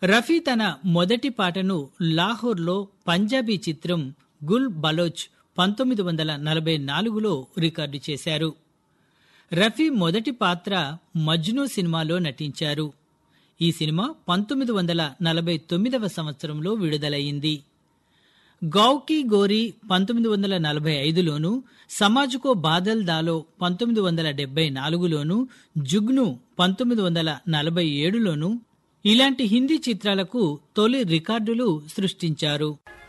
రఫీ తన మొదటి పాటను లాహోర్లో పంజాబీ చిత్రం గుల్ బలోచ్ పంతొమ్మిది వందల నలభై నాలుగులో రికార్డు చేశారు రఫీ మొదటి పాత్ర మజ్ను సినిమాలో నటించారు ఈ సినిమా పంతొమ్మిది వందల నలభై తొమ్మిదవ సంవత్సరంలో విడుదలయ్యింది గౌకి గోరి పంతొమ్మిది వందల నలభై ఐదులోను సమాజ్కో బాదల్ దాలో పంతొమ్మిది వందల డెబ్బై నాలుగులోను జుగ్ను పంతొమ్మిది వందల నలభై ఏడులోను ఇలాంటి హిందీ చిత్రాలకు తొలి రికార్డులు సృష్టించారు